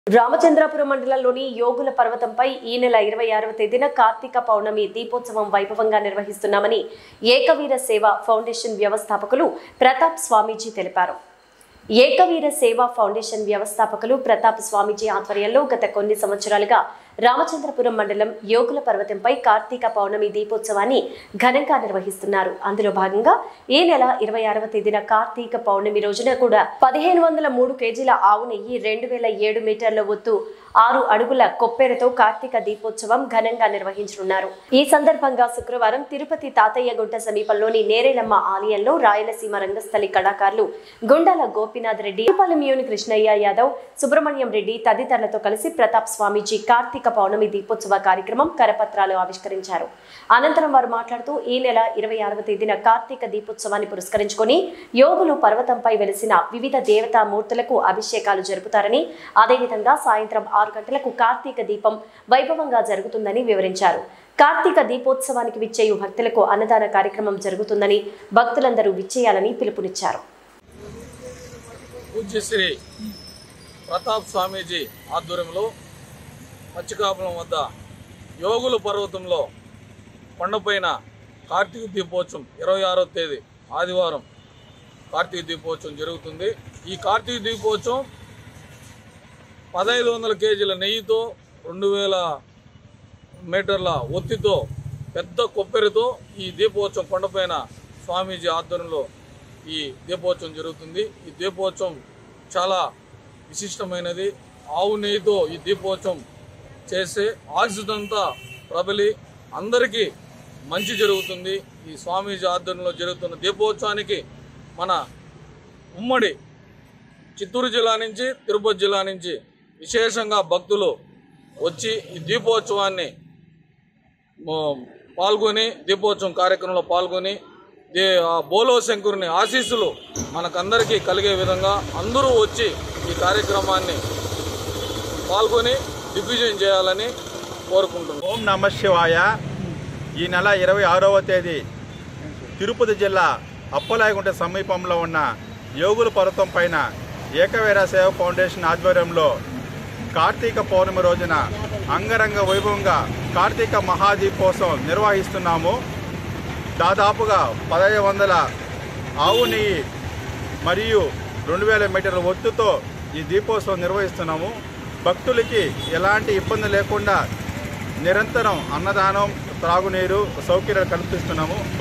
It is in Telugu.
రామచంద్రాపురం మండలంలోని యోగుల పర్వతంపై ఈ నెల ఇరవై ఆరవ తేదీన కార్తీక పౌర్ణమి దీపోత్సవం వైభవంగా నిర్వహిస్తున్నామని ఏకవీర సేవ ఫౌండేషన్ వ్యవస్థాపకులు ప్రతాప్ స్వామీజీ తెలిపారు ఏకవీర సేవా ఫౌండేషన్ వ్యవస్థాపకులు ప్రతాప్ స్వామీజీ ఆధ్వర్యంలో గత కొన్ని సంవత్సరాలుగా రామచంద్రపురం మండలం యోగుల పర్వతంపై కార్తీక పౌర్ణమి దీపోత్సవాన్ని ఘనంగా నిర్వహిస్తున్నారు అందులో భాగంగా ఈ నెల ఇరవై ఆరవ తేదీన కార్తీక పౌర్ణమి రోజున కూడా పదిహేను వందల మూడు కేజీల ఆవు నెయ్యి రెండు వేల ఏడు మీటర్ల ఒత్తు ఆరు అడుగుల కొప్పెరతో కార్తీక దీపోత్సవం ఘనంగా నిర్వహించనున్నారు ఈ సందర్భంగా శుక్రవారం తిరుపతి తాతయ్య గుంట సమీపంలోని నేరేలమ్మ ఆలయంలో రాయలసీమ రంగస్థలి కళాకారులు గుండాల గోపీనాథ్ రెడ్డి పాలెంయోని కృష్ణయ్య యాదవ్ సుబ్రహ్మణ్యం రెడ్డి తదితరులతో కలిసి ప్రతాప్ స్వామీజీ కార్తీక పౌర్ణమి దీపోత్సవ కార్యక్రమం కరపత్రాలు ఆవిష్కరించారు అనంతరం వారు మాట్లాడుతూ ఈ నెల ఇరవై ఆరవ తేదీన కార్తీక దీపోత్సవాన్ని పురస్కరించుకొని యోగులు పర్వతంపై వెలిసిన వివిధ దేవతా మూర్తులకు అభిషేకాలు జరుపుతారని అదేవిధంగా సాయంత్రం ఆరు గంటలకు కార్తీక దీపం వైభవంగా జరుగుతుందని వివరించారు కార్తీక దీపోత్సవానికి విచ్చేయు భక్తులకు అన్నదాన కార్యక్రమం జరుగుతుందని భక్తులందరూ విచ్చేయాలని పిలుపునిచ్చారు పూజ్యశ్రీ ప్రతాప్ స్వామీజీ ఆధ్వర్యంలో పచ్చికాపులం వద్ద యోగుల పర్వతంలో కొండపైన కార్తీక దీపోత్సవం ఇరవై ఆరో తేదీ ఆదివారం కార్తీక దీపోత్సవం జరుగుతుంది ఈ కార్తీక దీపోత్సవం పదహైదు వందల కేజీల నెయ్యితో రెండు వేల మీటర్ల ఒత్తితో పెద్ద కొబ్బరితో ఈ దీపోత్సవం కొండపైన స్వామీజీ ఆధ్వర్యంలో ఈ దీపోత్సవం జరుగుతుంది ఈ దీపోత్సవం చాలా విశిష్టమైనది ఆవు నెయ్యితో ఈ దీపోత్సవం చేస్తే ఆయుధంతా ప్రబలి అందరికీ మంచి జరుగుతుంది ఈ స్వామీజీ ఆధ్వర్యంలో జరుగుతున్న దీపోత్సవానికి మన ఉమ్మడి చిత్తూరు జిల్లా నుంచి తిరుపతి జిల్లా నుంచి విశేషంగా భక్తులు వచ్చి ఈ దీపోత్సవాన్ని మ- పాల్గొని దీపోత్సవం కార్యక్రమంలో పాల్గొని దే ఆ బోలో శంకరుని ఆశీస్సులు మనకందరికీ కలిగే విధంగా అందరూ వచ్చి ఈ కార్యక్రమాన్ని పాల్గొని దిగ్విజయం చేయాలని కోరుకుంటున్నాం ఓం నమ శివాయ ఈ నెల ఇరవై ఆరవ తేదీ తిరుపతి జిల్లా అప్పలాయగుంట సమీపంలో ఉన్న యోగుల పర్వతం పైన ఏకవీర సేవ ఫౌండేషన్ ఆధ్వర్యంలో కార్తీక పౌర్ణమి రోజున అంగరంగ వైభవంగా కార్తీక మహాదీపోత్సవం నిర్వహిస్తున్నాము దాదాపుగా పదహైదు వందల ఆవు నెయ్యి మరియు రెండు వేల మీటర్ల ఒత్తుతో ఈ దీపోత్సవం నిర్వహిస్తున్నాము భక్తులకి ఎలాంటి ఇబ్బంది లేకుండా నిరంతరం అన్నదానం త్రాగునీరు సౌకర్యాలు కల్పిస్తున్నాము